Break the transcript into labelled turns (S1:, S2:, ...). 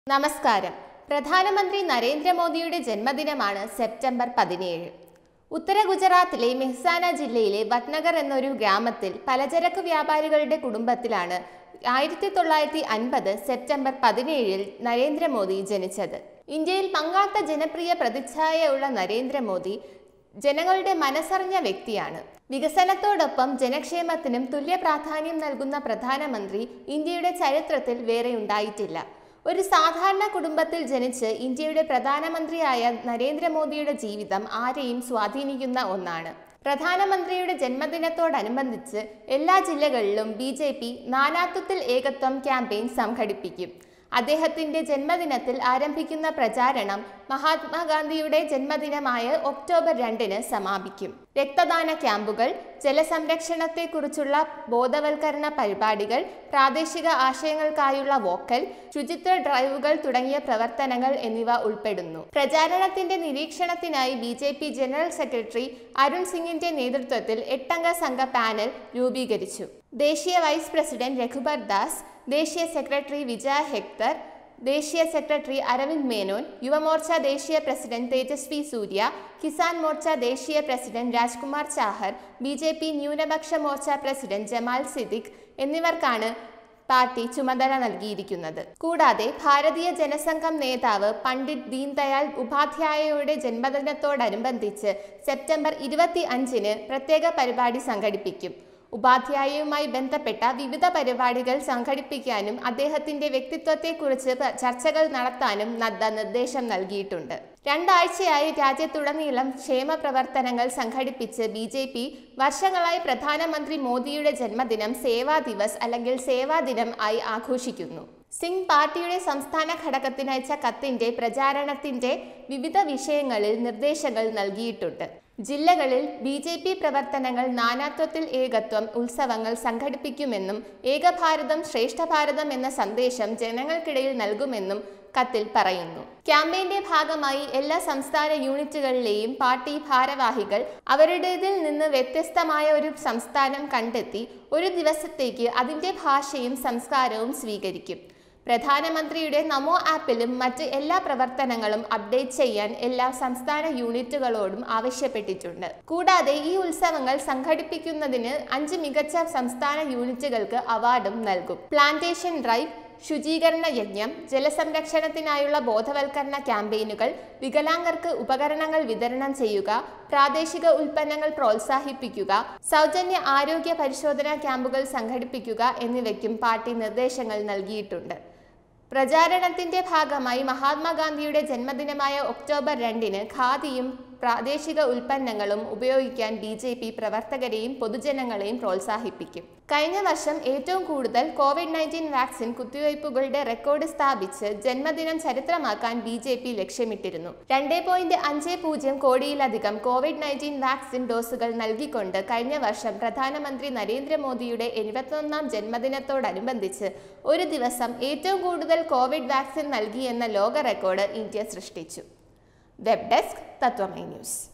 S1: നമസ്കാരം പ്രധാനമന്ത്രി നരേന്ദ്രമോദിയുടെ ജന്മദിനമാണ് സെപ്റ്റംബർ പതിനേഴ് ഉത്തര ഗുജറാത്തിലെ മെഹ്സാന ജില്ലയിലെ വട്നഗർ എന്നൊരു ഗ്രാമത്തിൽ പലചരക്ക് വ്യാപാരികളുടെ കുടുംബത്തിലാണ് ആയിരത്തി തൊള്ളായിരത്തി അൻപത് സെപ്റ്റംബർ പതിനേഴിൽ നരേന്ദ്രമോദി ജനിച്ചത് ഇന്ത്യയിൽ മങ്ങാത്ത ജനപ്രിയ പ്രതിച്ഛായയുള്ള നരേന്ദ്രമോദി ജനങ്ങളുടെ മനസ്സറിഞ്ഞ വ്യക്തിയാണ് വികസനത്തോടൊപ്പം ജനക്ഷേമത്തിനും തുല്യ പ്രാധാന്യം നൽകുന്ന പ്രധാനമന്ത്രി ഇന്ത്യയുടെ ചരിത്രത്തിൽ വേറെ ഉണ്ടായിട്ടില്ല ഒരു സാധാരണ കുടുംബത്തിൽ ജനിച്ച് ഇന്ത്യയുടെ പ്രധാനമന്ത്രിയായ നരേന്ദ്രമോദിയുടെ ജീവിതം ആരെയും സ്വാധീനിക്കുന്ന ഒന്നാണ് പ്രധാനമന്ത്രിയുടെ ജന്മദിനത്തോടനുബന്ധിച്ച് എല്ലാ ജില്ലകളിലും ബി ജെ പി നാനാത്വത്തിൽ ഏകത്വം ക്യാമ്പയിൻ സംഘടിപ്പിക്കും അദ്ദേഹത്തിന്റെ ജന്മദിനത്തിൽ ആരംഭിക്കുന്ന പ്രചാരണം മഹാത്മാഗാന്ധിയുടെ ജന്മദിനമായ ഒക്ടോബർ രണ്ടിന് സമാപിക്കും രക്തദാന ക്യാമ്പുകൾ ജലസംരക്ഷണത്തെക്കുറിച്ചുള്ള ബോധവൽക്കരണ പരിപാടികൾ പ്രാദേശിക ആശയങ്ങൾക്കായുള്ള വോക്കൽ ശുചിത്വ ഡ്രൈവുകൾ തുടങ്ങിയ പ്രവർത്തനങ്ങൾ എന്നിവ ഉൾപ്പെടുന്നു പ്രചാരണത്തിന്റെ നിരീക്ഷണത്തിനായി B J P general secretary Arun സിംഗിന്റെ നേതൃത്വത്തിൽ എട്ടംഗ സംഘ പാനൽ രൂപീകരിച്ചു ദേശീയ വൈസ് പ്രസിഡന്റ് രഘുബർ ദാസ് ദേശീയ സെക്രട്ടറി വിജയ ഹെക്തർ ദേശീയ സെക്രട്ടറി അരവിന്ദ് മേനോൻ യുവമോർച്ച ദേശീയ പ്രസിഡന്റ് തേജസ്വി സൂര്യ കിസാൻ മോർച്ച ദേശീയ president Rajkumar Chahar B J P ന്യൂനപക്ഷ മോർച്ച പ്രസിഡന്റ് ജമാൽ സിദ്ദിഖ് എന്നിവർക്കാണ് പാർട്ടി ചുമതല നൽകിയിരിക്കുന്നത് കൂടാതെ ഭാരതീയ ജനസംഘം നേതാവ് പണ്ഡിറ്റ് ദീൻദയാൽ ഉപാധ്യായയുടെ ജന്മദിനത്തോടനുബന്ധിച്ച് സെപ്റ്റംബർ ഇരുപത്തി അഞ്ചിന് പ്രത്യേക പരിപാടി സംഘടിപ്പിക്കും ഉപാധ്യായയുമായി ബന്ധപ്പെട്ട വിവിധ പരിപാടികൾ സംഘടിപ്പിക്കാനും അദ്ദേഹത്തിന്റെ വ്യക്തിത്വത്തെക്കുറിച്ച് പ- ചർച്ചകൾ നടത്താനും നദ്ദ നിർദ്ദേശം നൽകിയിട്ടുണ്ട് രണ്ടാഴ്ചയായി രാജ്യത്തുടനീളം ക്ഷേമ പ്രവർത്തനങ്ങൾ സംഘടിപ്പിച്ച് ബി ജെ പി വർഷങ്ങളായി പ്രധാനമന്ത്രി മോദിയുടെ ജന്മദിനം സേവാ ദിവസ് അല്ലെങ്കിൽ സേവാ ദിനം ആയി ആഘോഷിക്കുന്നു സിംഗ് പാർട്ടിയുടെ സംസ്ഥാന ഘടകത്തിന് അയച്ച കത്തിന്റെ പ്രചാരണത്തിന്റെ വിവിധ വിഷയങ്ങളിൽ നിർദ്ദേശങ്ങൾ നൽകിയിട്ടുണ്ട് ജില്ലകളിൽ ബി ജെ പി പ്രവർത്തനങ്ങൾ നാനാത്വത്തിൽ ഏകത്വം ഉത്സവങ്ങൾ സംഘടിപ്പിക്കുമെന്നും ഏകഭാരതം ശ്രേഷ്ഠ ഭാരതം എന്ന സന്ദേശം ജനങ്ങൾക്കിടയിൽ നൽകുമെന്നും കത്തിൽ പറയുന്നു ക്യാമ്പയിന്റെ ഭാഗമായി എല്ലാ സംസ്ഥാന യൂണിറ്റുകളിലെയും പാർട്ടി ഭാരവാഹികൾ അവരുടേതിൽ നിന്ന് വ്യത്യസ്തമായ ഒരു സംസ്ഥാനം കണ്ടെത്തി ഒരു ദിവസത്തേക്ക് അതിന്റെ ഭാഷയും സംസ്കാരവും സ്വീകരിക്കും പ്രധാനമന്ത്രിയുടെ നമോ ആപ്പിലും മറ്റ് എല്ലാ പ്രവർത്തനങ്ങളും അപ്ഡേറ്റ് ചെയ്യാൻ എല്ലാ സംസ്ഥാന യൂണിറ്റുകളോടും ആവശ്യപ്പെട്ടിട്ടുണ്ട് കൂടാതെ ഈ ഉത്സവങ്ങൾ സംഘടിപ്പിക്കുന്നതിന് അഞ്ച് മികച്ച സംസ്ഥാന യൂണിറ്റുകൾക്ക് അവാർഡും നൽകും പ്ലാന്റേഷൻ ഡ്രൈവ് ശുചീകരണ യജ്ഞം ജലസംരക്ഷണത്തിനായുള്ള ബോധവൽക്കരണ ക്യാമ്പയിനുകൾ വികലാംഗർക്ക് ഉപകരണങ്ങൾ വിതരണം ചെയ്യുക പ്രാദേശിക ഉൽപ്പന്നങ്ങൾ പ്രോത്സാഹിപ്പിക്കുക സൗജന്യ ആരോഗ്യ പരിശോധനാ ക്യാമ്പുകൾ സംഘടിപ്പിക്കുക എന്നിവയ്ക്കും പാർട്ടി നിർദ്ദേശങ്ങൾ നൽകിയിട്ടുണ്ട് പ്രചാരണത്തിന്റെ ഭാഗമായി മഹാത്മാഗാന്ധിയുടെ ജന്മദിനമായ ഒക്ടോബർ രണ്ടിന് ഖാദിയും പ്രാദേശിക ഉൽപ്പന്നങ്ങളും ഉപയോഗിക്കാൻ ബി ജെ പി പ്രവർത്തകരെയും പൊതുജനങ്ങളെയും പ്രോത്സാഹിപ്പിക്കും കഴിഞ്ഞ വർഷം ഏറ്റവും കൂടുതൽ കോവിഡ് നയൻറ്റീൻ വാക്സിൻ കുത്തിവയ്പ്പുകളുടെ റെക്കോർഡ് സ്ഥാപിച്ച് ജന്മദിനം ചരിത്രമാക്കാൻ ബി ജെ പി ലക്ഷ്യമിട്ടിരുന്നു രണ്ട് പോയിന്റ് അഞ്ച് പൂജ്യം കോടിയിലധികം കോവിഡ് നയൻറ്റീൻ വാക്സിൻ ഡോസുകൾ നൽകിക്കൊണ്ട് കഴിഞ്ഞ വർഷം പ്രധാനമന്ത്രി നരേന്ദ്രമോദിയുടെ എഴുപത്തൊന്നാം ജന്മദിനത്തോടനുബന്ധിച്ച് ഒരു ദിവസം ഏറ്റവും കൂടുതൽ കോവിഡ് വാക്സിൻ നൽകിയെന്ന ലോക റെക്കോർഡ് ഇന്ത്യ സൃഷ്ടിച്ചു വെബ് ഡെസ്ക് തത്വമൈ ന്യൂസ്